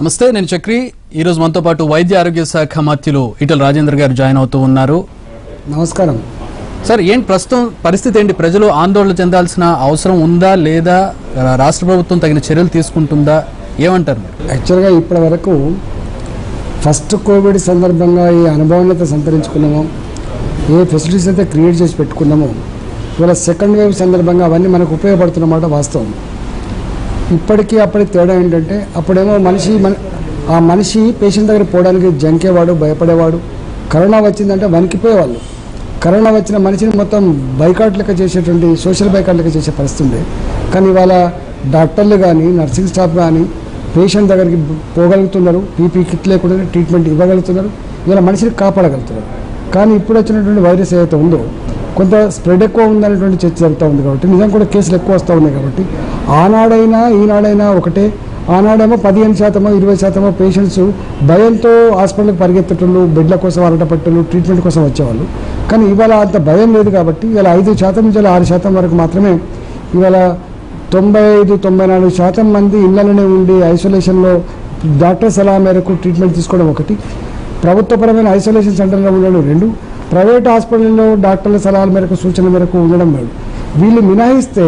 నమస్తే నేను చక్రి ఈరోజు మనతో పాటు వైద్య ఆరోగ్య శాఖ మంత్రులు ఈటల రాజేంద్ర గారు జాయిన్ అవుతూ ఉన్నారు నమస్కారం సార్ ఏంటి ప్రస్తుతం పరిస్థితి ఏంటి ప్రజలు ఆందోళన చెందాల్సిన అవసరం ఉందా లేదా రాష్ట్ర ప్రభుత్వం తగిన చర్యలు తీసుకుంటుందా ఏమంటారు మీరు యాక్చువల్గా ఇప్పటి వరకు ఫస్ట్ కోవిడ్ సందర్భంగా ఏ అనుభవనత సంతరించుకున్నామో ఏ ఫెసిలిటీస్ అయితే క్రియేట్ చేసి పెట్టుకున్నామో ఇవాళ సెకండ్ వేవ్ సందర్భంగా అవన్నీ మనకు ఉపయోగపడుతున్నమాట వాస్తవం ఇప్పటికీ అప్పటికి తేడా ఏంటంటే అప్పుడేమో మనిషి మన ఆ మనిషి పేషెంట్ దగ్గర పోవడానికి జంకేవాడు భయపడేవాడు కరోనా వచ్చిందంటే వణికిపోయేవాళ్ళు కరోనా వచ్చిన మనిషిని మొత్తం బైకాట్ లెక్క చేసేటువంటి సోషల్ బైకాట్ లెక్క చేసే పరిస్థితి ఉండే కానీ ఇవాళ డాక్టర్లు కానీ నర్సింగ్ స్టాఫ్ కానీ పేషెంట్ దగ్గరికి పోగలుగుతున్నారు పీపీ కిట్ లేకుండా ట్రీట్మెంట్ ఇవ్వగలుగుతున్నారు ఇవాళ మనిషిని కాపాడగలుగుతున్నారు కానీ ఇప్పుడు వచ్చినటువంటి వైరస్ ఏదైతే ఉందో కొంత స్ప్రెడ్ ఎక్కువ ఉందనేటువంటి చర్చ జరుగుతూ ఉంది కాబట్టి నిజం కూడా కేసులు ఎక్కువ వస్తూ ఉన్నాయి కాబట్టి ఆనాడైనా ఈనాడైనా ఒకటే ఆనాడేమో పదిహేను శాతమో ఇరవై శాతమో పేషెంట్స్ భయంతో హాస్పిటల్కి పరిగెత్తటోళ్ళు బెడ్ల కోసం అరటపట్టలు ట్రీట్మెంట్ కోసం వచ్చేవాళ్ళు కానీ ఇవాళ అంత భయం లేదు కాబట్టి ఇవాళ ఐదు శాతం నుంచి ఆరు శాతం వరకు మాత్రమే ఇవాళ తొంభై ఐదు తొంభై నాలుగు శాతం మంది ఇళ్లలోనే ఉండి ఐసోలేషన్లో డాక్టర్ సలహా మేరకు ట్రీట్మెంట్ తీసుకోవడం ఒకటి ప్రభుత్వపరమైన ఐసోలేషన్ సెంటర్లో ఉండడం రెండు ప్రైవేట్ హాస్పిటల్లో డాక్టర్ల సలహాల మేరకు సూచన మేరకు ఉండడం లేదు వీళ్ళు మినహాయిస్తే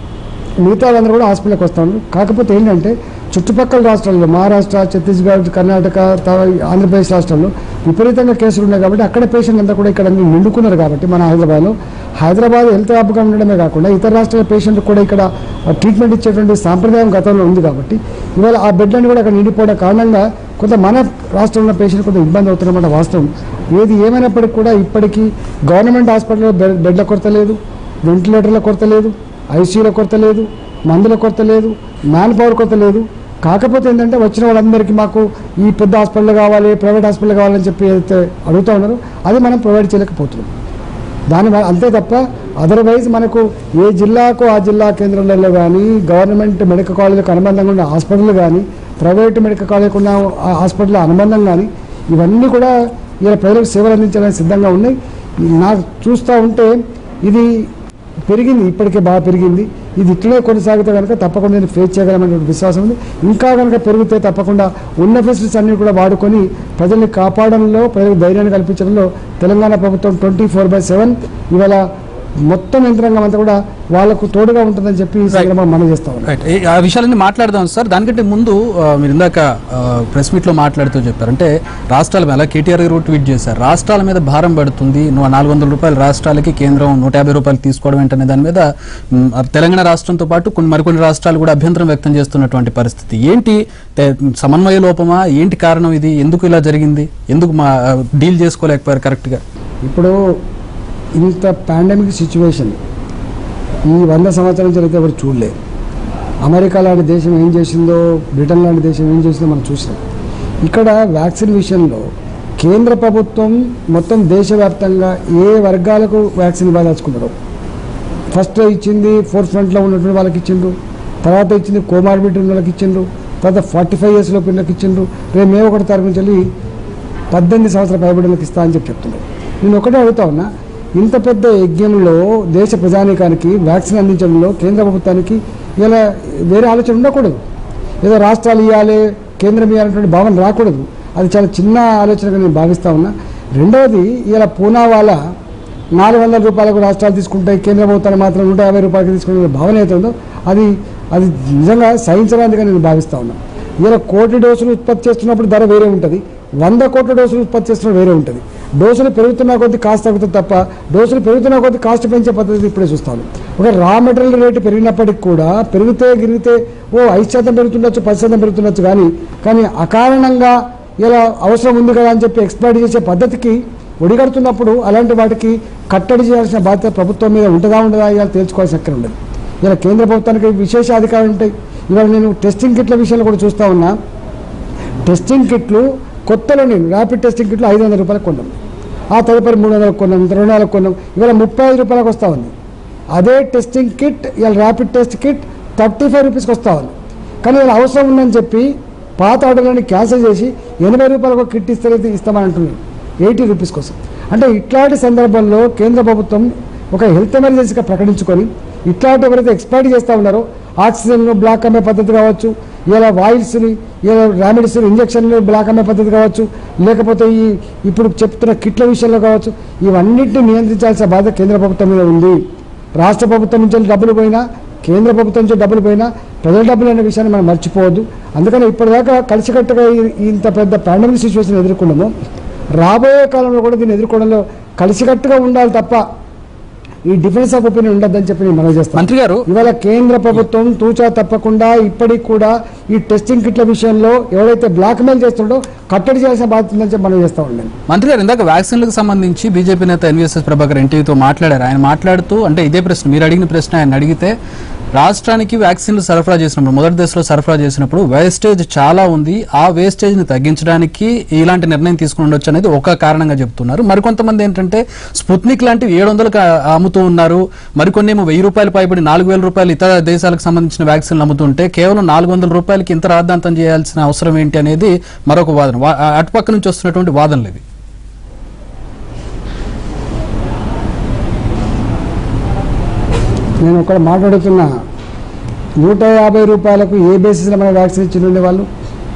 మిగతా వాళ్ళందరూ కూడా హాస్పిటల్కి వస్తాను కాకపోతే ఏంటంటే చుట్టుపక్కల రాష్ట్రాల్లో మహారాష్ట్ర ఛత్తీస్గఢ్ కర్ణాటక త- ఆంధ్రప్రదేశ్ రాష్ట్రాల్లో విపరీతంగా కేసులు ఉన్నాయి కాబట్టి అక్కడ పేషెంట్ అంతా కూడా ఇక్కడ నిండుకున్నారు కాబట్టి మన హైదరాబాద్లో హైదరాబాద్ హెల్త్ హబ్గా ఉండడమే కాకుండా ఇతర రాష్ట్రాల పేషెంట్ కూడా ఇక్కడ ట్రీట్మెంట్ ఇచ్చేటువంటి సాంప్రదాయం గతంలో ఉంది కాబట్టి ఇవాళ ఆ బెడ్లన్నీ కూడా అక్కడ నిండిపోవడం కారణంగా కొంత మన రాష్ట్రంలో పేషెంట్ కొంత ఇబ్బంది అవుతున్నమాట వాస్తవం ఏది ఏమైనప్పటికీ కూడా ఇప్పటికీ గవర్నమెంట్ హాస్పిటల్లో బెడ్- బెడ్ల కొరత లేదు వెంటిలేటర్ల కొరత లేదు ఐసీయూల కొరత లేదు మందుల కొరత లేదు మ్యాన్ పవర్ కొరత లేదు కాకపోతే ఏంటంటే వచ్చిన వాళ్ళందరికీ మాకు ఈ పెద్ద హాస్పిటల్ కావాలి ప్రైవేట్ హాస్పిటల్ కావాలని చెప్పి ఏదైతే అడుగుతూ ఉన్నారో అది మనం ప్రొవైడ్ చేయలేకపోతున్నాం దాని వల్ల- అంతే తప్ప అదర్వైజ్ మనకు ఏ జిల్లాకు ఆ జిల్లా కేంద్రాలలో కానీ గవర్నమెంట్ మెడికల్ కాలేజీలకు అనుబంధంగా ఉన్న హాస్పిటల్ కానీ ప్రైవేట్ మెడికల్ కాలేజీకి ఉన్న ఆ హాస్పిటల్ అనుబంధం కానీ ఇవన్నీ కూడా ఇలా ప్రజలకు సేవలు అందించడానికి సిద్ధంగా ఉన్నాయి నాకు చూస్తూ ఉంటే ఇది పెరిగింది ఇప్పటికే బాగా పెరిగింది ఇది ఇట్లనే కొనసాగితే కనుక తప్పకుండా నేను ఫేస్ చేయగలమనేటువంటి విశ్వాసం ఉంది ఇంకా కనుక పెరిగితే తప్పకుండా ఉన్న ఫెసిలిటీస్ అన్ని కూడా వాడుకొని ప్రజల్ని కాపాడంలో ప్రజలకు ధైర్యాన్ని కల్పించడంలో తెలంగాణ ప్రభుత్వం ట్వంటీ ఫోర్ బై సెవెన్ ఇవాళ మొత్తం యంత్రాంగం అంతా కూడా వాళ్ళకు తోడుగా ఉంటుందని చెప్పి ఈ సందర్భంగా మనం చేస్తా ఉన్నాం రైట్ ఈ- ఆ విషయాలన్నీ మాట్లాడదాం సార్ దానికంటే ముందు ఆ, మీరు ఇందాక ప్రెస్ మీట్లో మాట్లాడుతూ చెప్పారు అంటే రాష్ట్రాల మీద కేటీఆర్ గారు ట్వీట్ చేశారు రాష్ట్రాల మీద భారం పడుతుంది నువ్వు నాలుగు వందల రూపాయలు రాష్ట్రాలకి కేంద్రం నూట యాభై రూపాయలు తీసుకోవడం ఏంటనే దాని మీద మ్, ఆ, తెలంగాణ రాష్ట్రంతో పాటు కొన్ని మరికొన్ని రాష్ట్రాలు కూడా అభ్యంతరం వ్యక్తం చేస్తున్నటువంటి పరిస్థితి ఏంటి తె- సమన్వయ లోపమా ఏంటి కారణం ఇది ఎందుకు ఇలా జరిగింది ఎందుకు మా డీల్ చేసుకోలేకపోయారు కరెక్ట్గా ఇప్పుడు ఇంత పాండమిక్ సిచ్యువేషన్ ఈ వంద సంవత్సరాల నుంచి అయితే ఎవరు చూడలేదు అమెరికా లాంటి దేశం ఏం చేసిందో బ్రిటన్ లాంటి దేశం ఏం చేసిందో మనం చూసినాం ఇక్కడ వ్యాక్సిన్ విషయంలో కేంద్ర ప్రభుత్వం మొత్తం దేశవ్యాప్తంగా ఏ వర్గాలకు వ్యాక్సిన్ ఇవ్వదలుచుకున్నారో ఫస్ట్ ఇచ్చింది ఫోర్త్ ఫ్రంట్లో ఉన్నటువంటి వాళ్ళకి ఇచ్చిండ్రు తర్వాత ఇచ్చింది కోమార్బిడ్ ఉన్న వాళ్ళకి ఇచ్చిండ్రు తర్వాత ఫార్టీ ఫైవ్ ఇయర్స్ లోపు పిల్లలకి ఇచ్చిండ్రు రేపు మే ఒకటి తారీఖు నుంచి వెళ్ళి పద్దెనిమిది సంవత్సరాల పైబడిలకు ఇస్తా అని చెప్పి చెప్తున్నారు నేను ఒకటే అడుగుతా ఉన్నా ఇంత పెద్ద యజ్ఞంలో దేశ ప్రజానీకానికి వ్యాక్సిన్ అందించడంలో కేంద్ర ప్రభుత్వానికి ఇలా వేరే ఆలోచన ఉండకూడదు ఏదో రాష్ట్రాలు ఇవ్వాలి కేంద్రం ఇవ్వాలనేటువంటి భావన రాకూడదు అది చాలా చిన్న ఆలోచనగా నేను భావిస్తా ఉన్నా రెండవది ఇలా పూనా వాళ్ళ నాలుగు వందల రూపాయలకు రాష్ట్రాలు తీసుకుంటాయి కేంద్ర ప్రభుత్వాన్ని మాత్రం నూట యాభై రూపాయలకి తీసుకునే భావన అయితే ఉందో అది అది నిజంగా సహించడానిగా నేను భావిస్తా ఉన్నా ఇలా కోటి డోసులు ఉత్పత్తి చేస్తున్నప్పుడు ధర వేరే ఉంటుంది వంద కోట్ల డోసులు ఉత్పత్తి చేస్తున్న వేరే ఉంటుంది డోసులు పెరుగుతున్న కొద్దీ కాస్ట్ తగ్గుతుంది తప్ప డోసులు పెరుగుతున్న కొద్దీ కాస్ట్ పెంచే పద్ధతి ఇప్పుడే చూస్తాను ఒక రా మెటీరియల్ రేటు పెరిగినప్పటికి కూడా పెరిగితే గిరిగితే ఓ ఐదు శాతం పెరుగుతుండొచ్చు పది శాతం పెరుగుతుండొచ్చు కానీ కానీ అకారణంగా ఇలా అవసరం ఉంది కదా అని చెప్పి ఎక్స్పైర్ చేసే పద్ధతికి ఒడిగడుతున్నప్పుడు అలాంటి వాటికి కట్టడి చేయాల్సిన బాధ్యత ప్రభుత్వం మీద ఉంటుందా ఉండదా ఇవాళ తేల్చుకోవాల్సిన అక్కడ ఉండదు ఇలా కేంద్ర ప్రభుత్వానికి విశేష అధికారులు ఉంటాయి ఇవాళ నేను టెస్టింగ్ కిట్ల విషయంలో కూడా చూస్తా ఉన్నా టెస్టింగ్ కిట్లు కొత్తలో నేను ర్యాపిడ్ టెస్టింగ్ కిట్లు ఐదు వందల రూపాయలకు కొన్నాం ఆ తదుపరి మూడు వందలకు కొన్నాం రెండు వందలకు కొన్నాం ఇవాళ ముప్పై ఐదు రూపాయలకు వస్తూ ఉంది అదే టెస్టింగ్ కిట్ ఇవాళ rapid test kit thirty five రూపీస్కి వస్తూ ఉంది కానీ ఇలా అవసరం ఉందని చెప్పి పాత ఆర్డర్లని క్యాన్సిల్ చేసి ఎనభై రూపాయలకు ఒక కిట్ ఇస్తే ఇస్తామని అంటున్నారు ఎయిటీ రూపీస్ కోసం అంటే ఇట్లాంటి సందర్భంలో కేంద్ర ప్రభుత్వం ఒక హెల్త్ ఎమర్జెన్సీగా ప్రకటించుకొని ఇట్లాంటి ఎవరైతే ఎక్స్పైర్ చేస్తూ ఉన్నారో ఆక్సిజన్ బ్లాక్ అమ్మే పద్ధతి కావచ్చు ఇలా వాయిల్స్ని ఇలా ర్యామిడ్స్ ఇంజక్షన్లు బ్లాక్ అమ్మే పద్ధతి కావచ్చు లేకపోతే ఈ ఇప్పుడు చెప్తున్న కిట్ల విషయంలో కావచ్చు ఇవన్నింటినీ నియంత్రించాల్సిన బాధ్యత కేంద్ర ప్రభుత్వం మీద ఉంది రాష్ట్ర ప్రభుత్వం నుంచి డబ్బులు పోయినా కేంద్ర ప్రభుత్వం నుంచి డబ్బులు పోయినా ప్రజల డబ్బులు అనే విషయాన్ని మనం మర్చిపోవద్దు అందుకని ఇప్పటిదాకా కలిసికట్టుగా ఈ- ఇంత పెద్ద పాండమిక్ సిచ్యువేషన్ ఎదుర్కొన్నాము రాబోయే కాలంలో కూడా దీన్ని ఎదుర్కోవడంలో కలిసికట్టుగా ఉండాలి తప్ప ఈ డిఫరెన్స్ ఆఫ్ ఒపీనియన్ ఉండద్దని చెప్పి నేను మనవి చేస్తాను మంత్రి గారు ఇవాళ కేంద్ర ప్రభుత్వం తూచా తప్పకుండా ఇప్పటికి కూడా ఈ టెస్టింగ్ కిట్ల విషయంలో ఎవరైతే బ్లాక్ మెయిల్ చేస్తుండో కట్టడి చేయాల్సిన బాధ్యత ఉందని చెప్పి మనం చేస్తా ఉండండి మంత్రి గారు ఇందాక వ్యాక్సిన్లకు సంబంధించి బీజేపీ నేత ఎన్వీఎస్ఎస్ ప్రభాకర్ ఎన్టీవీతో మాట్లాడారు ఆయన మాట్లాడుతూ అంటే ఇదే ప్రశ్న మీరు అడిగిన ప్రశ్న ఆయన అడిగితే రాష్ట్రానికి వ్యాక్సిన్లు సరఫరా చేసినప్పుడు మొదటి దశలో సరఫరా చేసినప్పుడు వేస్టేజ్ చాలా ఉంది ఆ వేస్టేజ్ ని తగ్గించడానికి ఇలాంటి నిర్ణయం తీసుకుని ఉండొచ్చు అనేది ఒక కారణంగా చెప్తున్నారు మరికొంతమంది ఏంటంటే స్పుత్నిక్ లాంటివి ఏడు వందలకు అమ్ముతూ ఉన్నారు మరికొన్ని ఏమో వెయ్యి రూపాయలు పైబడి నాలుగు వేల రూపాయలు ఇతర దేశాలకు సంబంధించిన వ్యాక్సిన్లు అమ్ముతుంటే కేవలం నాలుగు వందల రూపాయలకి ఇంత రాద్ధాంతం చేయాల్సిన అవసరం ఏంటి అనేది మరొక వాదన వా- అటుపక్క నుంచి వస్తున్నటువంటి వాదనలు ఇవి నేను ఒకటి మాట్లాడుతున్నా నూట యాభై రూపాయలకు ఏ బేసిస్లో మన వ్యాక్సిన్ ఇచ్చి ఉండే వాళ్ళు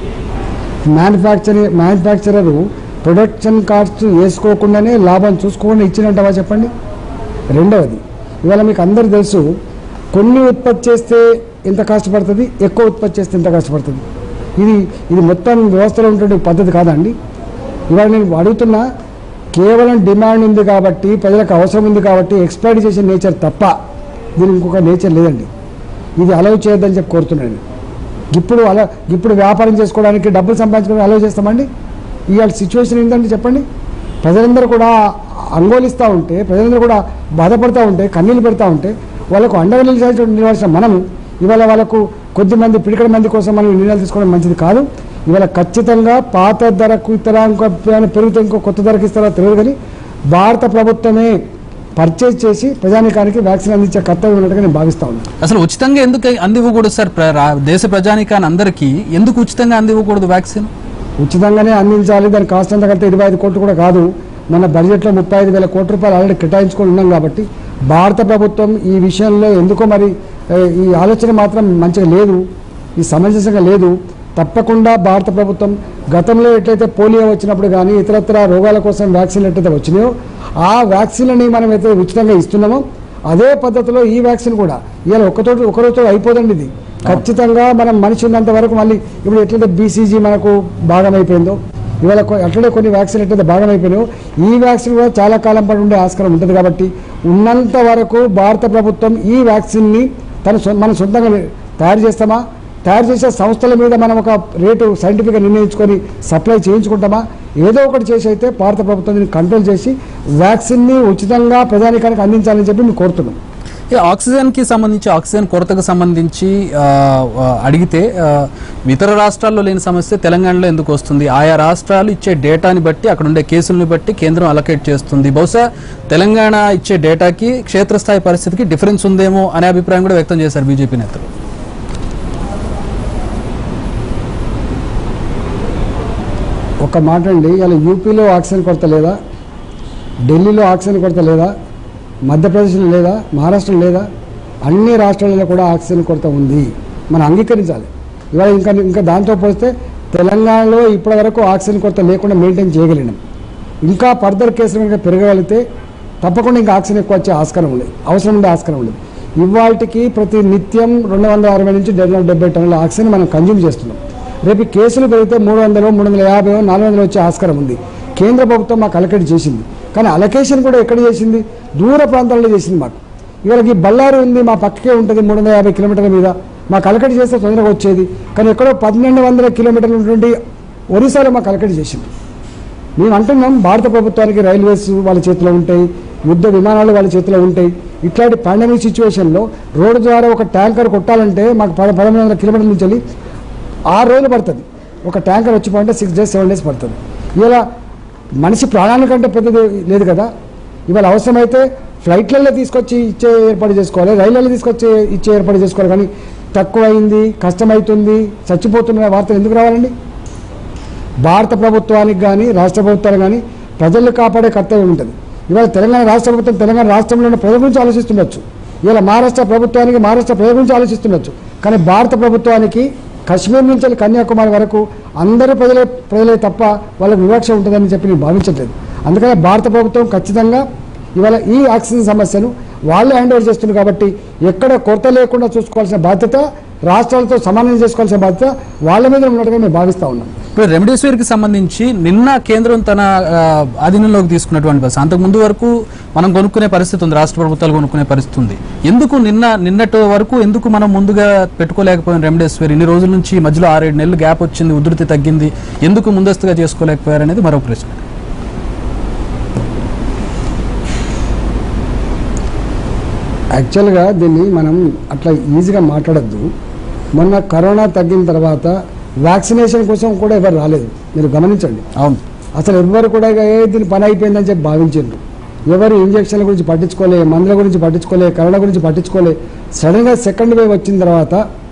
మ్యానుఫ్యాక్చరింగ్ మ్యానుఫ్యాక్చరరు ప్రొడక్షన్ కాస్ట్ వేసుకోకుండానే లాభం చూసుకోకుండా ఇచ్చినట్టవా చెప్పండి రెండవది ఇవాళ మీకు అందరు తెలుసు కొన్ని ఉత్పత్తి చేస్తే ఎంత కష్టపడుతుంది ఎక్కువ ఉత్పత్తి చేస్తే ఎంత కష్టపడుతుంది ఇది ఇది మొత్తం వ్యవస్థలో ఉన్నటువంటి పద్ధతి కాదండి ఇవాళ నేను అడుగుతున్నా కేవలం డిమాండ్ ఉంది కాబట్టి ప్రజలకు అవసరం ఉంది కాబట్టి ఎక్స్పైర్ చేసే నేచర్ తప్ప దీనికి ఇంకొక నేచర్ లేదండి ఇది అలౌ చేయొద్దని చెప్పి కోరుతున్నాను ఇప్పుడు అలా ఇప్పుడు వ్యాపారం చేసుకోవడానికి డబ్బులు సంపాదించుకోవడానికి అలౌ చేస్తామండి ఇవాళ సిచ్యువేషన్ ఏంటంటే చెప్పండి ప్రజలందరూ కూడా అంగోలిస్తూ ఉంటే ప్రజలందరూ కూడా బాధపడుతూ ఉంటే కన్నీళ్ళు పెడతా ఉంటే వాళ్ళకు అండగా నిలిచాల్సిన నిలవాల్సిన మనము ఇవాళ వాళ్ళకు కొద్ది మంది పిడికడ మంది కోసం మనం నిర్ణయాలు తీసుకోవడం మంచిది కాదు ఇవాళ ఖచ్చితంగా పాత ధరకు ఇతర ఇంకో ఏమైనా పెరిగితే ఇంకో కొత్త ధరకు ఇస్తారో తెలియదు కానీ భారత ప్రభుత్వమే పర్చేజ్ చేసి ప్రజానికానికి వ్యాక్సిన్ అందించే కర్తవ్యం ఉన్నట్టుగా నేను భావిస్తా ఉన్నాను అసలు ఉచితంగా ఎందుకు అందివ్వకూడదు సార్ ప్ర- రా- దేశ ప్రజానికాన్ని అందరికీ ఎందుకు ఉచితంగా అందివ్వకూడదు వ్యాక్సిన్ ఉచితంగానే అందించాలి దాని కాస్ట్ అంతా కలిపితే ఇరవై ఐదు కోట్లు కూడా కాదు మన బడ్జెట్లో ముప్పై ఐదు వేల కోట్ల రూపాయలు ఆల్రెడీ కేటాయించుకొని ఉన్నాం కాబట్టి భారత ప్రభుత్వం ఈ విషయంలో ఎందుకో మరి ఏ, ఈ ఆలోచన మాత్రం మంచిగా లేదు ఈ సమంజసంగా లేదు తప్పకుండా భారత ప్రభుత్వం గతంలో ఎట్లయితే పోలియో వచ్చినప్పుడు కానీ ఇతరత్ర రోగాల కోసం వ్యాక్సిన్లు ఎట్లయితే వచ్చినాయో ఆ వ్యాక్సిన్లని మనం అయితే ఉచితంగా ఇస్తున్నామో అదే పద్ధతిలో ఈ వ్యాక్సిన్ కూడా ఇవాళ ఒకతోటి ఒకరోజు అయిపోదండి ఇది ఖచ్చితంగా మనం మనిషి ఉన్నంత వరకు మళ్ళీ ఇప్పుడు ఎట్లయితే బీసీజీ మనకు భాగం అయిపోయిందో ఇవాళ కొ- అట్లనే కొన్ని వ్యాక్సిన్ ఎట్లయితే భాగం అయిపోయినాయో ఈ వ్యాక్సిన్ కూడా చాలా కాలం పాటు ఉండే ఆస్కారం ఉంటుంది కాబట్టి ఉన్నంత వరకు భారత ప్రభుత్వం ఈ వ్యాక్సిన్ని తన సొ- మనం సొంతంగా తయారు చేస్తామా తయారు చేసే సంస్థల మీద మనం ఒక రేటు సైంటిఫిక్గా నిర్ణయించుకొని సప్లై చేయించుకుంటామా ఏదో ఒకటి చేసి అయితే భారత ప్రభుత్వం దీన్ని కంట్రోల్ చేసి వ్యాక్సిన్ని ఉచితంగా ప్రజానికానికి అందించాలని చెప్పి మేము కోరుతున్నాం ఈ ఆక్సిజన్ కి సంబంధించి ఆక్సిజన్ కొరతకు సంబంధించి ఆ, ఆ, అడిగితే ఆ, ఇతర రాష్ట్రాల్లో లేని సమస్య తెలంగాణలో ఎందుకు వస్తుంది ఆయా రాష్ట్రాలు ఇచ్చే డేటాని బట్టి అక్కడ ఉండే కేసులను బట్టి కేంద్రం అలొకేట్ చేస్తుంది బహుశా తెలంగాణ ఇచ్చే డేటాకి క్షేత్రస్థాయి పరిస్థితికి డిఫరెన్స్ ఉందేమో అనే అభిప్రాయం కూడా వ్యక్తం చేశారు బీజేపీ నేతలు ఒక మాట అండి ఇలా యూపీలో ఆక్సిజన్ కొరత లేదా ఢిల్లీలో ఆక్సిజన్ కొరత లేదా మధ్యప్రదేశ్లో లేదా మహారాష్ట్రలో లేదా అన్ని రాష్ట్రాలలో కూడా ఆక్సిజన్ కొరత ఉంది మనం అంగీకరించాలి ఇవాళ ఇంకా ఇంకా దాంతో పోస్తే తెలంగాణలో ఇప్పటివరకు ఆక్సిజన్ కొరత లేకుండా మెయింటైన్ చేయగలిగినాం ఇంకా ఫర్దర్ కేసులు కనుక పెరగగలిగితే తప్పకుండా ఇంకా ఆక్సిజన్ ఎక్కువ వచ్చే ఆస్కారం ఉంది అవసరం ఉండే ఆస్కారం ఉండదు ఇవాళకి ప్రతి నిత్యం రెండు వందల అరవై నుంచి రెండు వందల డెబ్బై టన్నుల ఆక్సిజన్ మనం కన్జ్యూమ్ చేస్తున్నాం రేపు ఈ కేసులు పెరిగితే మూడు వందలు మూడు వందల యాభై నాలుగు వందలు వచ్చే ఆస్కారం ఉంది కేంద్ర ప్రభుత్వం మాకు అలకేట్ చేసింది కానీ అలకేషన్ కూడా ఎక్కడ చేసింది దూర ప్రాంతాల్లో చేసింది మాకు ఇవాళ ఈ బళ్ళారి ఉంది మా పక్కకే ఉంటుంది మూడు వందల యాభై కిలోమీటర్ల మీద మాకు అలకటి చేస్తే తొందరగా వచ్చేది కానీ ఎక్కడో పన్నెండు వందల కిలోమీటర్లు ఉన్నటువంటి ఒరిస్సాలో మాకు అలకటి చేసింది మేము అంటున్నాం భారత ప్రభుత్వానికి రైల్వేస్ వాళ్ళ చేతిలో ఉంటాయి యుద్ధ విమానాలు వాళ్ళ చేతిలో ఉంటాయి ఇట్లాంటి పాండమిక్ సిచ్యువేషన్లో రోడ్డు ద్వారా ఒక ట్యాంకర్ కొట్టాలంటే మాకు పద పదమూడు వందల కిలోమీటర్ల నుంచి వెళ్ళి ఆరు రోజులు పడుతుంది ఒక ట్యాంకర్ వచ్చి పోయింటే సిక్స్ డేస్ సెవెన్ డేస్ పడుతుంది ఇలా మనిషి ప్రాణానికంటే పెద్దది లేదు కదా ఇవాళ అవసరమైతే ఫ్లైట్లలో తీసుకొచ్చి ఇచ్చే ఏర్పాటు చేసుకోవాలి రైళ్లలో తీసుకొచ్చి ఇచ్చే ఏర్పాటు చేసుకోవాలి కానీ తక్కువైంది కష్టమవుతుంది చచ్చిపోతున్న వార్తలు ఎందుకు రావాలండి భారత ప్రభుత్వానికి కానీ రాష్ట్ర ప్రభుత్వాలు కానీ ప్రజలను కాపాడే కర్తవ్యం ఉంటుంది ఇవాళ తెలంగాణ రాష్ట్ర ప్రభుత్వం తెలంగాణ రాష్ట్రంలో ఉన్న ప్రజల గురించి ఆలోచిస్తుండొచ్చు ఇవాళ మహారాష్ట్ర ప్రభుత్వానికి మహారాష్ట్ర ప్రజల గురించి ఆలోచిస్తుండొచ్చు కానీ భారత ప్రభుత్వానికి కశ్మీర్ నుంచి వెళ్ళి కన్యాకుమారి వరకు అందరూ ప్రజలే ప్రజలే తప్ప వాళ్ళకి వివక్ష ఉంటుందని చెప్పి నేను భావించట్లేదు అందుకని భారత ప్రభుత్వం ఖచ్చితంగా ఇవాళ ఈ ఆక్సిజన్ సమస్యను వాళ్ళే హ్యాండ్ ఓవర్ చేస్తున్నారు కాబట్టి ఎక్కడ కొరత లేకుండా చూసుకోవాల్సిన బాధ్యత రాష్ట్రాలతో సమానం చేసుకోవాల్సిన బాధ్యత వాళ్ళ మీద ఉన్నట్టుగా మేము భావిస్తూ ఉన్నాం ఇప్పుడు రెమ్డెసివిర్ కి సంబంధించి నిన్న కేంద్రం తన ఆ, అధీనంలోకి తీసుకున్నటువంటి బస్ అంతకు ముందు వరకు మనం కొనుక్కునే పరిస్థితి ఉంది రాష్ట్ర ప్రభుత్వాలు కొనుక్కునే పరిస్థితి ఉంది ఎందుకు నిన్న నిన్నటి వరకు ఎందుకు మనం ముందుగా పెట్టుకోలేకపోయాం రెమ్డెసివిర్ ఇన్ని రోజుల నుంచి ఈ మధ్యలో ఆరేడు నెలలు గ్యాప్ వచ్చింది ఉధృతి తగ్గింది ఎందుకు ముందస్తుగా చేసుకోలేకపోయారు అనేది మరో ప్రశ్న యాక్చువల్గా దీన్ని మనం అట్లా ఈజీగా మాట్లాడద్దు మొన్న కరోనా తగ్గిన తర్వాత వ్యాక్సినేషన్ కోసం కూడా ఎవరు రాలేదు మీరు గమనించండి అవును అసలు ఎవ్వరు కూడా ఇక ఏ దీని పని అయిపోయిందని చెప్పి భావించారు ఎవరు ఇంజక్షన్ల గురించి పట్టించుకోలే మందుల గురించి పట్టించుకోలే కరోనా గురించి పట్టించుకోలే సడన్గా సెకండ్ వేవ్ వచ్చిన తర్వాత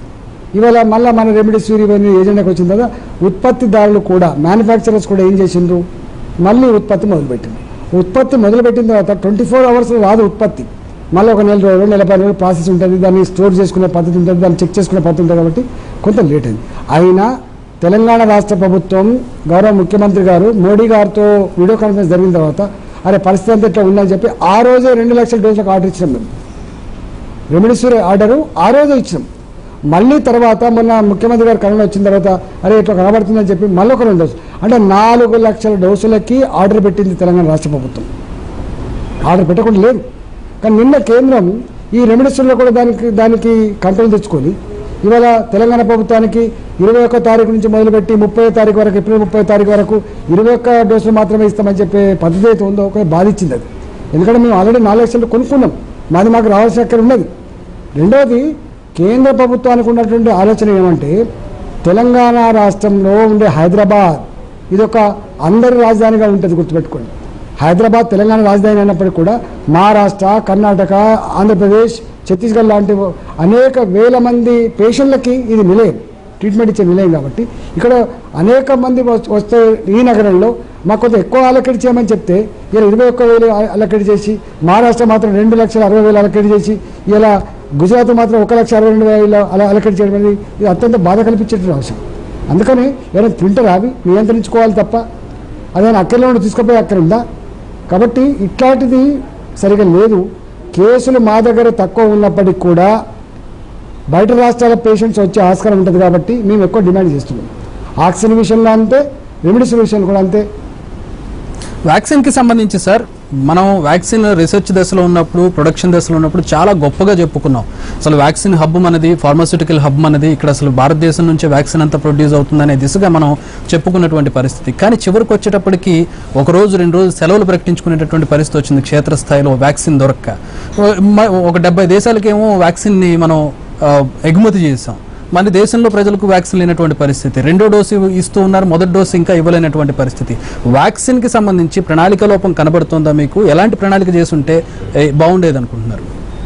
ఇవాళ మళ్ళీ మన రెమెడీస్యూర్ ఇవన్నీ ఏజెండాకి వచ్చిన తర్వాత ఉత్పత్తిదారులు కూడా మ్యానుఫ్యాక్చరర్స్ కూడా ఏం చేసిండ్రు మళ్ళీ ఉత్పత్తి మొదలుపెట్టింది ఉత్పత్తి మొదలుపెట్టిన తర్వాత ట్వంటీ ఫోర్ అవర్స్లో రాదు ఉత్పత్తి మళ్ళీ ఒక నెల రోజులు నెల పది రోజులు ప్రాసెస్ ఉంటుంది దాన్ని స్టోర్ చేసుకునే పద్ధతి ఉంటుంది దాన్ని చెక్ చేసుకునే పద్ధతి ఉంటుంది కాబట్టి కొంత లేట్ అయింది అయినా తెలంగాణ రాష్ట్ర ప్రభుత్వం గౌరవ ముఖ్యమంత్రి గారు మోడీ గారితో వీడియో కాన్ఫరెన్స్ జరిగిన తర్వాత అరే పరిస్థితి అంతా ఇట్లా ఉందని చెప్పి ఆ రోజే రెండు లక్షల డోసులకు ఆర్డర్ ఇచ్చినాం మేము రెమిడిసివిర్ ఆర్డరు ఆ రోజే ఇచ్చినాం మళ్ళీ తర్వాత మొన్న ముఖ్యమంత్రి గారు కరోనా వచ్చిన తర్వాత అరే ఇట్లా కనబడుతుందని చెప్పి మళ్ళీ ఒక రెండు డోసు అంటే నాలుగు లక్షల డోసులకి ఆర్డర్ పెట్టింది తెలంగాణ రాష్ట్ర ప్రభుత్వం ఆర్డర్ పెట్టకుండా లేదు కానీ నిన్న కేంద్రం ఈ రెమిడిసివిర్లో కూడా దానికి దానికి కంట్రోల్ తెచ్చుకొని ఇవాళ తెలంగాణ ప్రభుత్వానికి ఇరవై ఒక్క తారీఖు నుంచి మొదలుపెట్టి ముప్పై తారీఖు వరకు ఏప్రిల్ ముప్పై తారీఖు వరకు ఇరవై ఒక్క డోసులు మాత్రమే ఇస్తామని చెప్పే పద్ధతి అయితే ఉందో ఒక బాధించింది అది ఎందుకంటే మేము ఆల్రెడీ నాలుగు లక్షలు కొనుక్కున్నాం మాది మాకు రావాల్సిన అక్కడ ఉన్నది రెండవది కేంద్ర ప్రభుత్వానికి ఉన్నటువంటి ఆలోచన ఏమంటే తెలంగాణ రాష్ట్రంలో ఉండే హైదరాబాద్ ఇది ఒక అందరి రాజధానిగా ఉంటుంది గుర్తుపెట్టుకోండి హైదరాబాద్ తెలంగాణ రాజధాని అయినప్పటికీ కూడా మహారాష్ట్ర కర్ణాటక ఆంధ్రప్రదేశ్ ఛత్తీస్గఢ్ లాంటి అనేక వేల మంది పేషెంట్లకి ఇది నిలయం ట్రీట్మెంట్ ఇచ్చే నిలయం కాబట్టి ఇక్కడ అనేక మంది వస్- వస్తే ఈ నగరంలో మాకు కొంత ఎక్కువ అలకెట్ చేయమని చెప్తే ఇలా ఇరవై ఒక్క వేలు అలకెట్ చేసి మహారాష్ట్ర మాత్రం రెండు లక్షల అరవై వేలు అలకెట్ చేసి ఇలా గుజరాత్ మాత్రం ఒక లక్ష అరవై రెండు వేలు అలా అలకెట్ చేయడం అనేది ఇది అత్యంత బాధ కల్పించేటువంటి అవసరం అందుకని ఏదైనా తింటారు అవి నియంత్రించుకోవాలి తప్ప అదేనా అక్కర్లో ఉండి తీసుకుపోయి అక్కడ ఉందా కాబట్టి ఇట్లాంటిది సరిగా లేదు కేసులు మా దగ్గర తక్కువ ఉన్నప్పటికీ కూడా బయట రాష్ట్రాల పేషెంట్స్ వచ్చే ఆస్కారం ఉంటుంది కాబట్టి మేము ఎక్కువ డిమాండ్ చేస్తున్నాం ఆక్సిజన్ విషయంలో అంతే రెమెడీస్ విషయంలో కూడా అంతే వ్యాక్సిన్ కి సంబంధించి సార్ మనం వ్యాక్సిన్ రీసెర్చ్ దశలో ఉన్నప్పుడు ప్రొడక్షన్ దశలో ఉన్నప్పుడు చాలా గొప్పగా చెప్పుకున్నాం అసలు వ్యాక్సిన్ హబ్ మనది ఫార్మాస్యూటికల్ హబ్ మనది ఇక్కడ అసలు భారతదేశం నుంచే వ్యాక్సిన్ అంతా ప్రొడ్యూస్ అవుతుందనే దిశగా మనం చెప్పుకున్నటువంటి పరిస్థితి కానీ చివరికి వచ్చేటప్పటికి ఒక రోజు రెండు రోజులు సెలవులు ప్రకటించుకునేటటువంటి పరిస్థితి వచ్చింది క్షేత్రస్థాయిలో వ్యాక్సిన్ దొరక్క మ- ఒక డెబ్బై దేశాలకేమో వ్యాక్సిన్ని మనం ఆ, ఎగుమతి చేసాం మన దేశంలో ప్రజలకు వ్యాక్సిన్ లేనటువంటి పరిస్థితి రెండో డోసు ఇస్తూ ఉన్నారు మొదటి డోసు ఇంకా ఇవ్వలేనటువంటి పరిస్థితి వ్యాక్సిన్ కి సంబంధించి ప్రణాళిక లోపం కనబడుతుందా మీకు ఎలాంటి ప్రణాళిక చేసుంటే ఏ, బాగుండేది అనుకుంటున్నారు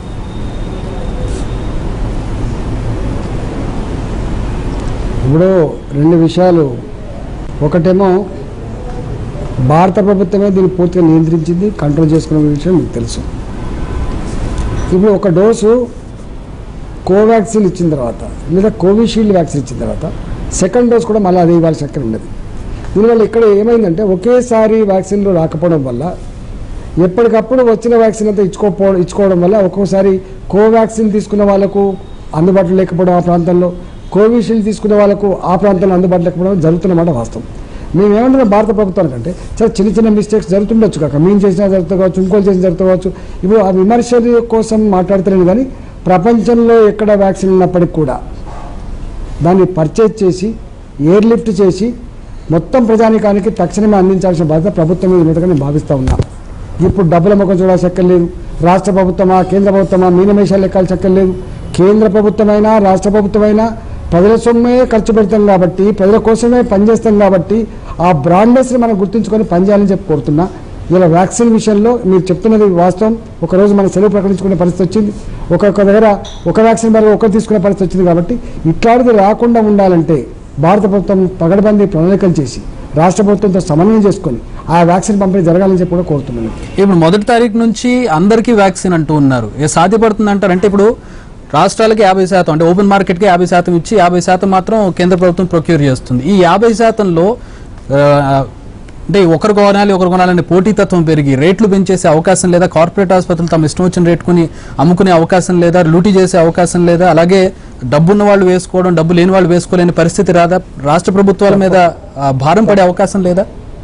ఇప్పుడు రెండు విషయాలు ఒకటేమో భారత ప్రభుత్వమే దీన్ని పూర్తిగా నియంత్రించింది కంట్రోల్ చేసుకున్న విషయం మీకు తెలుసు ఇప్పుడు ఒక డోసు కోవాక్సిన్ ఇచ్చిన తర్వాత లేదా కోవిషీల్డ్ వ్యాక్సిన్ ఇచ్చిన తర్వాత సెకండ్ డోస్ కూడా మళ్ళీ అదే ఇవ్వాల్సిన అక్కడ ఉండదు దీనివల్ల ఇక్కడ ఏమైందంటే ఒకేసారి వ్యాక్సిన్లు రాకపోవడం వల్ల ఎప్పటికప్పుడు వచ్చిన వ్యాక్సిన్ అంతా ఇచ్చుకోకపోవడం ఇచ్చుకోవడం వల్ల ఒక్కోసారి కోవాక్సిన్ తీసుకున్న వాళ్ళకు అందుబాటులో లేకపోవడం ఆ ప్రాంతంలో కోవిషీల్డ్ తీసుకునే వాళ్ళకు ఆ ప్రాంతంలో అందుబాటులో లేకపోవడం జరుగుతున్నమాట వాస్తవం మేము ఏమంటున్నాం భారత ప్రభుత్వానికి అంటే చాలా చిన్న చిన్న మిస్టేక్స్ జరుగుతుండొచ్చు కాక మేము చేసినా జరుగుతూ కావచ్చు ఇంకోటి చేసిన జరుగుతూ కావచ్చు ఇప్పుడు ఆ విమర్శల కోసం మాట్లాడతలేను కానీ ప్రపంచంలో ఎక్కడ వ్యాక్సిన్ ఉన్నప్పటికి కూడా దాన్ని పర్చేజ్ చేసి ఎయిర్ లిఫ్ట్ చేసి మొత్తం ప్రజానికానికి తక్షణమే అందించాల్సిన బాధ్యత ప్రభుత్వం మీద ఉన్నట్టుగా నేను భావిస్తూ ఉన్నా ఇప్పుడు డబ్బుల ముఖం చూడాల్సి ఎక్కర్లేదు రాష్ట్ర ప్రభుత్వమా కేంద్ర ప్రభుత్వమా మీనమేషాలు ఎక్కాల్సి ఎక్కర్లేదు కేంద్ర ప్రభుత్వమైనా రాష్ట్ర ప్రభుత్వమైనా ప్రజల సొమ్మే ఖర్చు పెడతాం కాబట్టి ప్రజల కోసమే పనిచేస్తాం కాబట్టి ఆ బ్రాండెస్ని మనం గుర్తుంచుకొని పనిచేయాలని చెప్పి కోరుతున్నా ఇలా వ్యాక్సిన్ విషయంలో మీరు చెప్తున్నది వాస్తవం ఒకరోజు మనం సెలవు ప్రకటించుకునే పరిస్థితి వచ్చింది ఒక్కొక్క దగ్గర ఒక వ్యాక్సిన్ బదులు ఒకరు తీసుకునే పరిస్థితి వచ్చింది కాబట్టి ఇట్లాంటిది రాకుండా ఉండాలంటే భారత ప్రభుత్వం పగడబందీ ప్రణాళికలు చేసి రాష్ట్ర ప్రభుత్వంతో సమన్వయం చేసుకొని ఆ వ్యాక్సిన్ పంపిణీ జరగాలని చెప్పి కూడా కోరుతున్నాను ఇప్పుడు మొదటి తారీఖు నుంచి అందరికీ వ్యాక్సిన్ అంటూ ఉన్నారు ఏ సాధ్యపడుతుంది అంటారు అంటే ఇప్పుడు రాష్ట్రాలకి యాభై శాతం అంటే ఓపెన్ మార్కెట్కి యాభై శాతం ఇచ్చి యాభై శాతం మాత్రం కేంద్ర ప్రభుత్వం ప్రొక్యూర్ చేస్తుంది ఈ యాభై శాతంలో ఆ, అంటే ఒకరు కొనాలి ఒకరు కొనాలనే పోటీతత్వం పెరిగి రేట్లు పెంచేసే అవకాశం లేదా కార్పొరేట్ ఆసుపత్రులు తమ ఇష్టం వచ్చిన రేటుకుని అమ్ముకునే అవకాశం లేదా లూటీ చేసే అవకాశం లేదా అలాగే డబ్బున్న వాళ్ళు వేసుకోవడం డబ్బు లేని వాళ్ళు వేసుకోలేని పరిస్థితి రాదా రాష్ట్ర ప్రభుత్వాల మీద ఆ, భారం పడే అవకాశం లేదా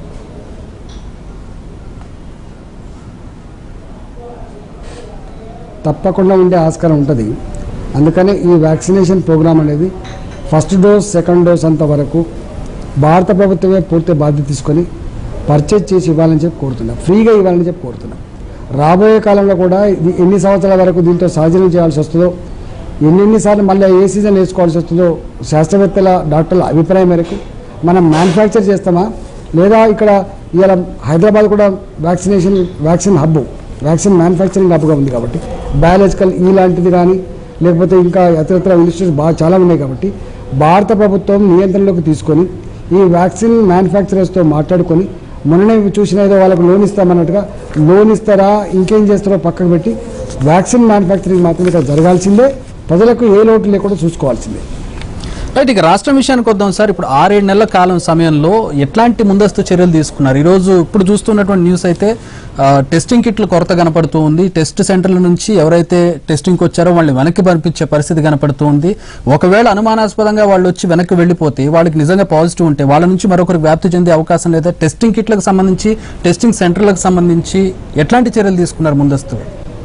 తప్పకుండా ఉండే ఆస్కారం ఉంటుంది అందుకనే ఈ వ్యాక్సినేషన్ ప్రోగ్రామ్ అనేది ఫస్ట్ డోస్ సెకండ్ డోస్ అంత వరకు భారత ప్రభుత్వమే పూర్తి బాధ్యత తీసుకొని పర్చేజ్ చేసి ఇవ్వాలని చెప్పి కోరుతున్నాం ఫ్రీగా ఇవ్వాలని చెప్పి కోరుతున్నాం రాబోయే కాలంలో కూడా ఇది ఎన్ని సంవత్సరాల వరకు దీంతో సహజనం చేయాల్సి వస్తుందో ఎన్నెన్నిసార్లు మళ్ళీ ఏ సీజన్ వేసుకోవాల్సి వస్తుందో శాస్త్రవేత్తల డాక్టర్ల అభిప్రాయం మేరకు మనం మ్యానుఫ్యాక్చర్ చేస్తామా లేదా ఇక్కడ ఇవాళ హైదరాబాద్ కూడా vaccination vaccine hub vaccine manufacturing హబ్గా ఉంది కాబట్టి బయాలజికల్ ఈ లాంటిది కానీ లేకపోతే ఇంకా ఇతరత్ర ఇన్స్టిట్యూట్స్ బాగా చాలా ఉన్నాయి కాబట్టి భారత ప్రభుత్వం నియంత్రణలోకి తీసుకొని ఈ వ్యాక్సిన్ మ్యానుఫ్యాక్చరర్స్తో మాట్లాడుకొని మొన్ననే చూసిన ఏదో వాళ్ళకి లోన్ ఇస్తామన్నట్టుగా లోన్ ఇస్తారా ఇంకేం చేస్తారో పక్కకు పెట్టి వ్యాక్సిన్ మ్యానుఫ్యాక్చరింగ్ మాత్రం ఇక్కడ జరగాల్సిందే ప్రజలకు ఏ లోటు లేకుండా చూసుకోవాల్సిందే రైట్ ఇక రాష్ట్రం విషయానికి వద్దాం సార్ ఇప్పుడు ఆరేడు నెలల కాలం సమయంలో ఎట్లాంటి ముందస్తు చర్యలు తీసుకున్నారు ఈరోజు ఇప్పుడు చూస్తున్నటువంటి న్యూస్ అయితే ఆ, టెస్టింగ్ కిట్లు కొరత కనపడుతూ ఉంది టెస్ట్ సెంటర్ల నుంచి ఎవరైతే టెస్టింగ్కి వచ్చారో వాళ్ళని వెనక్కి పంపించే పరిస్థితి కనపడుతూ ఉంది ఒకవేళ అనుమానాస్పదంగా వాళ్ళు వచ్చి వెనక్కి వెళ్ళిపోతే వాళ్ళకి నిజంగా పాజిటివ్ ఉంటే వాళ్ళ నుంచి మరొకరికి వ్యాప్తి చెందే అవకాశం లేదా టెస్టింగ్ కిట్లకు సంబంధించి టెస్టింగ్ సెంటర్లకు సంబంధించి ఎట్లాంటి చర్యలు తీసుకున్నారు ముందస్తు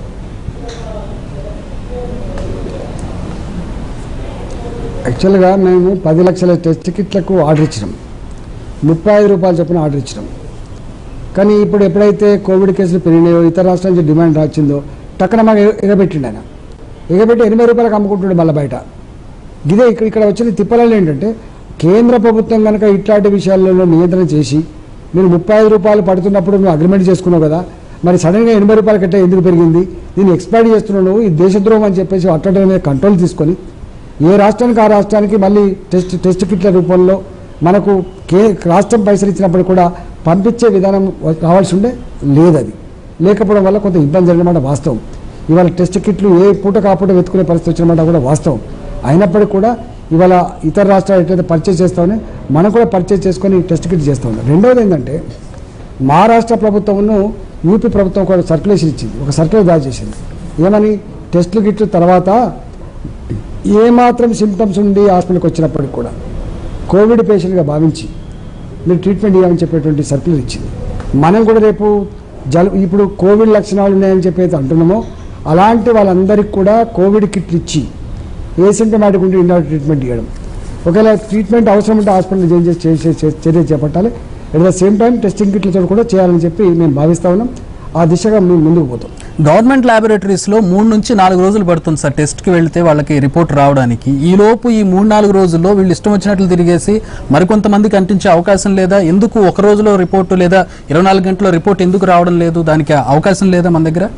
యాక్చువల్గా మేము పది లక్షల టెస్ట్ కిట్లకు ఆర్డర్ ఇచ్చినాం ముప్పై ఐదు రూపాయలు చొప్పున ఆర్డర్ ఇచ్చినాం కానీ ఇప్పుడు ఎప్పుడైతే కోవిడ్ కేసులు పెరిగినాయో ఇతర రాష్ట్రాల నుంచి డిమాండ్ వచ్చిందో టక్కన మాకు ఎగ- ఎగబెట్టిండు ఆయన ఎగబెట్టి ఎనభై రూపాయలకు అమ్ముకుంటుండే మళ్ళీ బయట ఇదే ఇక్కడ ఇక్కడ వచ్చిన తిప్పలలో ఏంటంటే కేంద్ర ప్రభుత్వం కనుక ఇట్లాంటి విషయాలలో నియంత్రణ చేసి మీరు ముప్పై ఐదు రూపాయలు పడుతున్నప్పుడు నువ్వు అగ్రిమెంట్ చేసుకున్నావు కదా మరి సడన్గా ఎనభై రూపాయల కట్టే ఎందుకు పెరిగింది దీన్ని ఎక్స్పైర్ చేస్తున్నావు నువ్వు ఇది దేశద్రోహం అని చెప్పేసి అట్లా మీద కంట్రోల్ తీసుకొని ఏ రాష్ట్రానికి ఆ రాష్ట్రానికి మళ్ళీ టెస్ట్ టెస్ట్ కిట్ల రూపంలో మనకు కే రాష్ట్రం పైసలు ఇచ్చినప్పుడు కూడా పంపించే విధానం వ- రావాల్సి ఉండే లేదు అది లేకపోవడం వల్ల కొంత ఇబ్బంది జరిగినమాట వాస్తవం ఇవాళ టెస్ట్ కిట్లు ఏ పూట కాపూట వెతుకునే పరిస్థితి వచ్చినమాట కూడా వాస్తవం అయినప్పటికీ కూడా ఇవాళ ఇతర రాష్ట్రాలు ఎట్లయితే పర్చేస్ చేస్తామని మనం కూడా పర్చేస్ చేసుకొని టెస్ట్ కిట్ చేస్తూ ఉన్నాం రెండవది ఏంటంటే మహారాష్ట్ర ప్రభుత్వంను యూపీ ప్రభుత్వం కూడా సర్క్యులేషన్ ఇచ్చింది ఒక సర్క్యులర్ జారీ చేసింది ఏమని టెస్టులు గిట్లు తర్వాత ఏమాత్రం సిమ్టమ్స్ ఉండి హాస్పిటల్కి వచ్చినప్పటికి కూడా కోవిడ్ పేషెంట్గా భావించి మీరు ట్రీట్మెంట్ ఇవ్వమని చెప్పేటువంటి సర్క్యులర్ ఇచ్చింది మనం కూడా రేపు జలు ఇప్పుడు కోవిడ్ లక్షణాలు ఉన్నాయని చెప్పి అయితే అంటున్నామో అలాంటి వాళ్ళందరికీ కూడా కోవిడ్ కిట్లు ఇచ్చి ఏ సింటమాటిక్ ఉంటే ఇండో ట్రీట్మెంట్ ఇవ్వడం ఒకవేళ ట్రీట్మెంట్ అవసరం ఉంటే హాస్పిటల్ చేంజ్ చేసే చే- చర్య చేపట్టాలి at the same time testing కిట్లతో కూడా చేయాలని చెప్పి మేము భావిస్తా ఉన్నాం ఆ దిశగా మేము ముందుకు పోతాం గవర్నమెంట్ ల్యాబొరేటరీస్ లో మూడు నుంచి నాలుగు రోజులు పడుతుంది సార్ టెస్ట్ కి వెళ్తే వాళ్ళకి రిపోర్ట్ రావడానికి ఈ లోపు ఈ మూడు నాలుగు రోజుల్లో వీళ్ళు ఇష్టం వచ్చినట్లు తిరిగేసి మరికొంతమందికి అంటించే అవకాశం లేదా ఎందుకు ఒక రోజులో రిపోర్టు లేదా ఇరవై నాలుగు గంటల రిపోర్ట్ ఎందుకు రావడం లేదు దానికి అవకాశం లేదా మన దగ్గర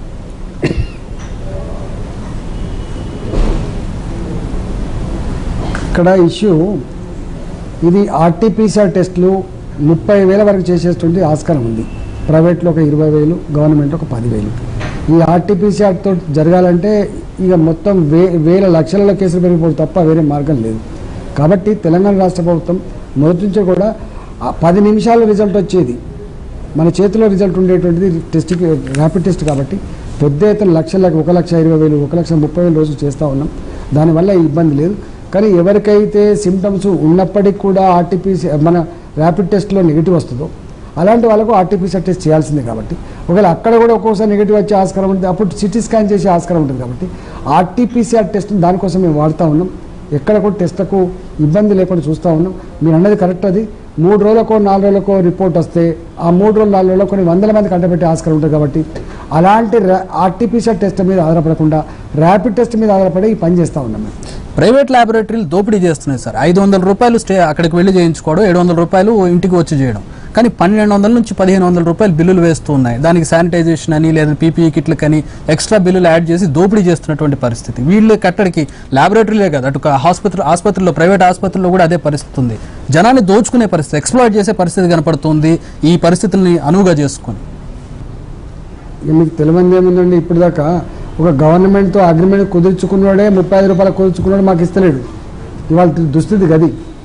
ఇక్కడ ఇష్యూ ఇది ఆర్టీపీసీఆర్ టెస్టులు ముప్పై వేల వరకు చేసేటువంటి ఆస్కారం ఉంది ప్రైవేట్లో ఒక ఇరవై వేలు గవర్నమెంట్ ఒక పదివేలు ఈ ఆర్టీపీసీఆర్తో జరగాలంటే ఇక మొత్తం వే వేల లక్షల కేసులు పెరిగిపోవడం తప్ప వేరే మార్గం లేదు కాబట్టి తెలంగాణ రాష్ట్ర ప్రభుత్వం మొదటి నుంచి కూడా ఆ పది నిమిషాల రిజల్ట్ వచ్చేది మన చేతిలో రిజల్ట్ ఉండేటువంటిది టెస్ట్ ర్యాపిడ్ టెస్ట్ కాబట్టి పెద్ద ఎత్తున లక్షలకు ఒక లక్ష ఇరవై వేలు ఒక లక్ష ముప్పై వేలు రోజులు చేస్తూ ఉన్నాం దానివల్ల ఇబ్బంది లేదు కానీ ఎవరికైతే సిమ్టమ్స్ ఉన్నప్పటికీ కూడా ఆర్టీపీసీ మన ర్యాపిడ్ టెస్ట్లో నెగిటివ్ వస్తుందో అలాంటి వాళ్ళకు ఆర్టీపీసీఆర్ టెస్ట్ చేయాల్సిందే కాబట్టి ఒకవేళ అక్కడ కూడా ఒక్కోసారి నెగిటివ్ వచ్చే ఆస్కారం ఉంటుంది అప్పుడు సిటీ స్కాన్ చేసే ఆస్కారం ఉంటుంది కాబట్టి ఆర్టీపీసీఆర్ టెస్ట్ దానికోసం మేము వాడుతూ ఉన్నాం ఎక్కడ కూడా టెస్ట్లకు ఇబ్బంది లేకుండా చూస్తూ ఉన్నాం మీరు అన్నది కరెక్ట్ అది మూడు రోజులకో నాలుగు రోజులకో రిపోర్ట్ వస్తే ఆ మూడు రోజులు నాలుగు రోజులకు కొన్ని వందల మంది కంటపెట్టే ఆస్కారం ఉంటుంది కాబట్టి అలాంటి ఆర్టీపీసీఆర్ టెస్ట్ మీద ఆధారపడకుండా ర్యాపిడ్ టెస్ట్ మీద ఆధారపడి ఈ పని చేస్తూ ఉన్నాం మేము ప్రైవేట్ ల్యాబొరేటరీలు దోపిడీ చేస్తున్నాయి సార్ ఐదు వందల రూపాయలు స్టే అక్కడికి వెళ్ళి చేయించుకోవడం ఏడు వందల రూపాయలు ఇంటికి వచ్చి చేయడం కానీ పన్నెండు వందల నుంచి పదిహేను వందల రూపాయలు బిల్లులు వేస్తూ ఉన్నాయి దానికి శానిటైజేషన్ అని లేదా పీపీఈ కిట్లకని ఎక్స్ట్రా బిల్లులు యాడ్ చేసి దోపిడీ చేస్తున్నటువంటి పరిస్థితి వీళ్ళు కట్టడికి ల్యాబొరేటరీలే కాదు అటు ఆసుపత్రి ఆసుపత్రిలో ప్రైవేట్ ఆసుపత్రుల్లో కూడా అదే పరిస్థితి ఉంది జనాన్ని దోచుకునే పరిస్థితి ఎక్స్ప్లాయిట్ చేసే పరిస్థితి కనపడుతుంది ఈ పరిస్థితుల్ని అనువుగా చేసుకొని ఇక మీకు తెలియంది ఏముందండి ఇప్పుడు దాకా ఒక గవర్నమెంట్తో అగ్రిమెంట్ కుదుర్చుకున్నాడే ముప్పై ఐదు రూపాయలు కుదుర్చుకున్నాడు మాకు ఇస్తలేడు ఇవాళ దుస్థితి గది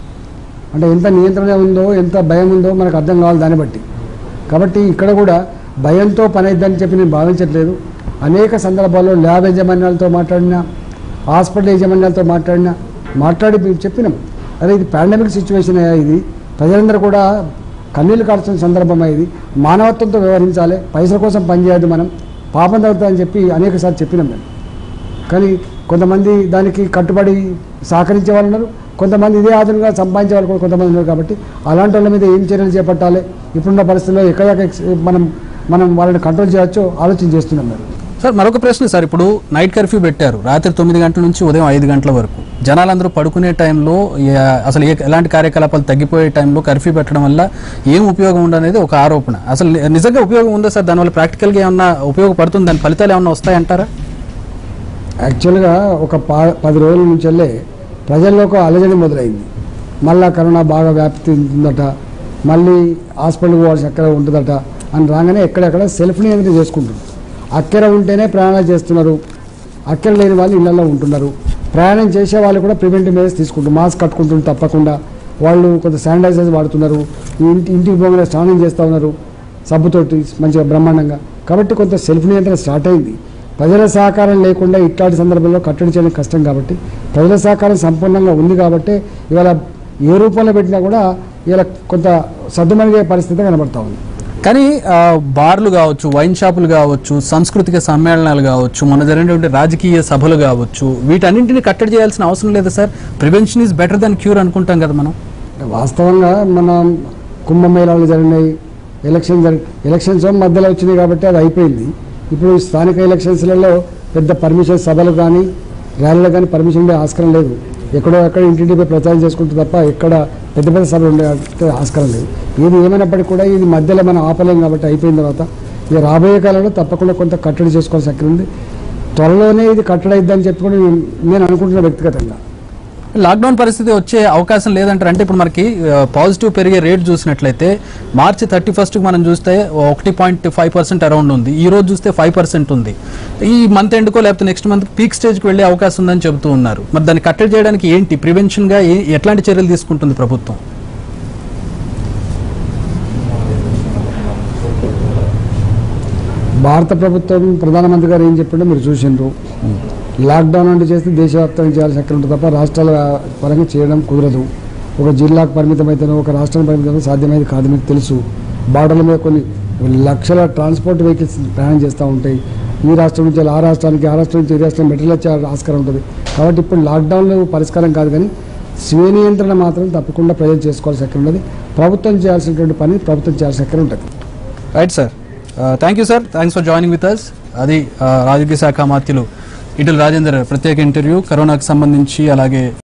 అంటే ఎంత నియంత్రణ ఉందో ఎంత భయం ఉందో మనకు అర్థం కావాలి దాన్ని బట్టి కాబట్టి ఇక్కడ కూడా భయంతో పని అయిద్దని చెప్పి నేను భావించట్లేదు అనేక సందర్భాల్లో ల్యాబ్ యాజమాన్యాలతో మాట్లాడినా హాస్పిటల్ యాజమాన్యాలతో మాట్లాడినా మాట్లాడి మేము చెప్పినాం అదే ఇది పాండమిక్ సిచ్యువేషన్ అయ్యా ఇది ప్రజలందరూ కూడా కన్నీళ్లు కార్చిన సందర్భం ఇది మానవత్వంతో వ్యవహరించాలి పైసల కోసం పనిచేయద్దు మనం పాపం తగ్గుతుందని చెప్పి అనేక సార్లు చెప్పినాం మేము కానీ కొంతమంది దానికి కట్టుబడి సహకరించే వాళ్ళు ఉన్నారు కొంతమంది ఇదే ఆధునికంగా సంపాదించే వాళ్ళు కూడా కొంతమంది ఉన్నారు కాబట్టి అలాంటి వాళ్ళ మీద ఏం చర్యలు చేపట్టాలి ఇప్పుడున్న పరిస్థితుల్లో ఎక్కడ మనం మనం వాళ్ళని కంట్రోల్ చేయొచ్చో ఆలోచన చేస్తున్నాం మేము సార్ మరొక ప్రశ్న సార్ ఇప్పుడు నైట్ కర్ఫ్యూ పెట్టారు రాత్రి తొమ్మిది గంటల నుంచి ఉదయం ఐదు గంటల వరకు జనాలందరూ పడుకునే టైంలో ఏ- అసలు ఏ ఎలాంటి కార్యకలాపాలు తగ్గిపోయే టైంలో కర్ఫ్యూ పెట్టడం వల్ల ఏం ఉపయోగం ఉండనేది ఒక ఆరోపణ అసలు ని- నిజంగా ఉపయోగం ఉందా సార్ దానివల్ల ప్రాక్టికల్గా ఏమన్నా ఉపయోగపడుతుంది దాని ఫలితాలు ఏమన్నా వస్తాయంటారా యాక్చువల్గా ఒక పా పది రోజుల నుంచి వెళ్ళే ప్రజల్లో ఒక అలజడి మొదలైంది మళ్ళా కరోనా బాగా వ్యాప్తి ఉందట మళ్ళీ హాస్పిటల్కి పోవాల్సిన అక్కడ ఉంటుందట అని రాగానే ఎక్కడెక్కడ సెల్ఫ్ నియంత్రణ చేసుకుంటున్నారు అక్కర ఉంటేనే ప్రయాణాలు చేస్తున్నారు అక్కర లేని వాళ్ళు ఇళ్లలో ఉంటున్నారు ప్రయాణం చేసే వాళ్ళు కూడా ప్రివెంటివ్ మెజర్స్ తీసుకుంటారు మాస్క్ కట్టుకుంటున్నారు తప్పకుండా వాళ్ళు కొంత శానిటైజర్స్ వాడుతున్నారు ఇంటి ఇంటికి పోగానే స్నానం చేస్తూ ఉన్నారు సబ్బుతోటి మంచిగా బ్రహ్మాండంగా కాబట్టి కొంత సెల్ఫ్ నియంత్రణ స్టార్ట్ అయింది ప్రజల సహకారం లేకుండా ఇట్లాంటి సందర్భంలో కట్టడి చేయడం కష్టం కాబట్టి ప్రజల సహకారం సంపూర్ణంగా ఉంది కాబట్టి ఇవాళ ఏ రూపంలో పెట్టినా కూడా ఇవాళ కొంత సర్దుమణిగే పరిస్థితి కనబడతా ఉంది కానీ ఆ, బార్లు కావచ్చు వైన్ షాపులు కావచ్చు సాంస్కృతిక సమ్మేళనాలు కావచ్చు మన జరిగినటువంటి రాజకీయ సభలు కావచ్చు వీటన్నింటిని కట్టడి చేయాల్సిన అవసరం లేదు sir prevention is better than cure అనుకుంటాం కదా మనం అంటే వాస్తవంగా మనం కుంభమేళాలు జరిగినాయి ఎలక్షన్ జరి ఎలక్షన్స్ మధ్యలో వచ్చినాయి కాబట్టి అది అయిపోయింది ఇప్పుడు స్థానిక ఎలక్షన్స్లలో పెద్ద పర్మిషన్ సభలు కానీ ర్యాలీలు కానీ పర్మిషన్ ఉండే ఆస్కారం లేదు ఎక్కడో ఎక్కడ ఇంటింటిపై ప్రచారం చేసుకుంటూ తప్ప ఎక్కడ పెద్ద పెద్ద సభలు ఉండే ఆస్కారం లేదు ఇది ఏమైనప్పటికీ కూడా ఇది మధ్యలో మనం ఆపలేం కాబట్టి అయిపోయిన తర్వాత ఇక రాబోయే కాలంలో తప్పకుండా కొంత కట్టడి చేసుకోవాల్సి అక్కడ ఉంది త్వరలోనే ఇది కట్టడైద్దని చెప్పి కూడా నేను- నేను అనుకుంటున్నా వ్యక్తిగతంగా లాక్డౌన్ పరిస్థితి వచ్చే అవకాశం లేదంటారు అంటే ఇప్పుడు మనకి పాజిటివ్ పెరిగే రేట్ చూసినట్లయితే మార్చి థర్టీ ఫస్ట్ మనం చూస్తే ఒకటి పాయింట్ ఫైవ్ పర్సెంట్ అరౌండ్ ఉంది ఈ రోజు చూస్తే ఫైవ్ పర్సెంట్ ఉంది ఈ మంత్ ఎండ్కో లేకపోతే నెక్స్ట్ మంత్ పీక్ స్టేజ్కి వెళ్ళే అవకాశం ఉందని చెబుతూ ఉన్నారు మరి దాన్ని కట్టడి చేయడానికి ఏంటి ప్రివెన్షన్ గా ఏ- ఎట్లాంటి చర్యలు తీసుకుంటుంది ప్రభుత్వం భారత ప్రభుత్వం ప్రధానమంత్రి గారు ఏం చెప్పిండో మీరు చూసిండ్రు లాక్డౌన్ అంటే చేస్తే దేశవ్యాప్తంగా చేయాల్సి ఎక్కడ ఉంటుంది తప్ప రాష్ట్రాల పరంగా చేయడం కుదరదు ఒక జిల్లాకు పరిమితం అయితేనో ఒక రాష్ట్రానికి పరిమితం సాధ్యమైనది కాదు మీకు తెలుసు బార్డర్ల మీద కొన్ని లక్షల ట్రాన్స్పోర్ట్ వెహికల్స్ ప్రయాణం చేస్తూ ఉంటాయి ఈ రాష్ట్రం నుంచి ఆ రాష్ట్రానికి ఆ రాష్ట్రం నుంచి ఈ రాష్ట్రం మెటీరియల్ వచ్చే ఆస్కారం ఉంటుంది కాబట్టి ఇప్పుడు లాక్డౌన్లో పరిష్కారం కాదు కానీ స్వీయ నియంత్రణ మాత్రం తప్పకుండా ప్రజలు చేసుకోవాల్సి ఎక్కడ ఉన్నది ప్రభుత్వం చేయాల్సినటువంటి పని ప్రభుత్వం చేయాల్సి ఎక్కడ ఉంటుంది right sir thank you sir thanks for joining with us అది uh, ఆరోగ్య శాఖ మాత్యులు ఇటల్ రాజేందర్ ప్రత్యేక ఇంటర్వ్యూ కరోనాకు సంబంధించి అలాగే